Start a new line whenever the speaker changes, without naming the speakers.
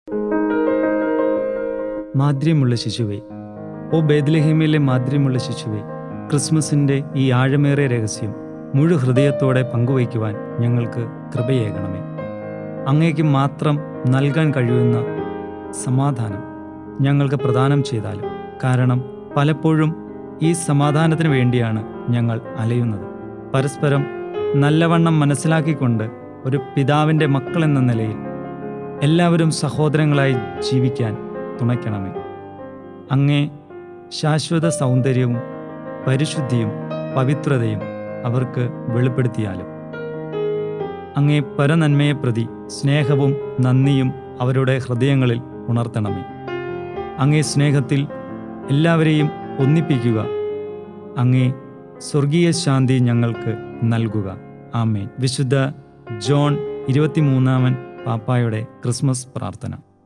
മാധുര്യമുള്ള ശിശുവേ ഓ ബേദ്ലഹീമിലെ മാധുര്യമുള്ള ശിശുവേ ക്രിസ്മസിൻ്റെ ഈ ആഴമേറിയ രഹസ്യം മുഴു ഹൃദയത്തോടെ പങ്കുവയ്ക്കുവാൻ ഞങ്ങൾക്ക് കൃപയേകണമേ അങ്ങേക്ക് മാത്രം നൽകാൻ കഴിയുന്ന സമാധാനം ഞങ്ങൾക്ക് പ്രദാനം ചെയ്താലും കാരണം പലപ്പോഴും ഈ സമാധാനത്തിന് വേണ്ടിയാണ് ഞങ്ങൾ അലയുന്നത് പരസ്പരം നല്ലവണ്ണം മനസ്സിലാക്കിക്കൊണ്ട് ഒരു പിതാവിൻ്റെ മക്കളെന്ന നിലയിൽ എല്ലാവരും സഹോദരങ്ങളായി ജീവിക്കാൻ തുണയ്ക്കണമേ അങ്ങേ ശാശ്വത സൗന്ദര്യവും പരിശുദ്ധിയും പവിത്രതയും അവർക്ക് വെളിപ്പെടുത്തിയാലും അങ്ങേ പരനന്മയെ പ്രതി സ്നേഹവും നന്ദിയും അവരുടെ ഹൃദയങ്ങളിൽ ഉണർത്തണമേ അങ്ങേ സ്നേഹത്തിൽ എല്ലാവരെയും ഒന്നിപ്പിക്കുക അങ്ങേ സ്വർഗീയ ശാന്തി ഞങ്ങൾക്ക് നൽകുക ആമേൻ വിശുദ്ധ ജോൺ ഇരുപത്തിമൂന്നാമൻ പാപ്പായുടെ ക്രിസ്മസ് പ്രാർത്ഥന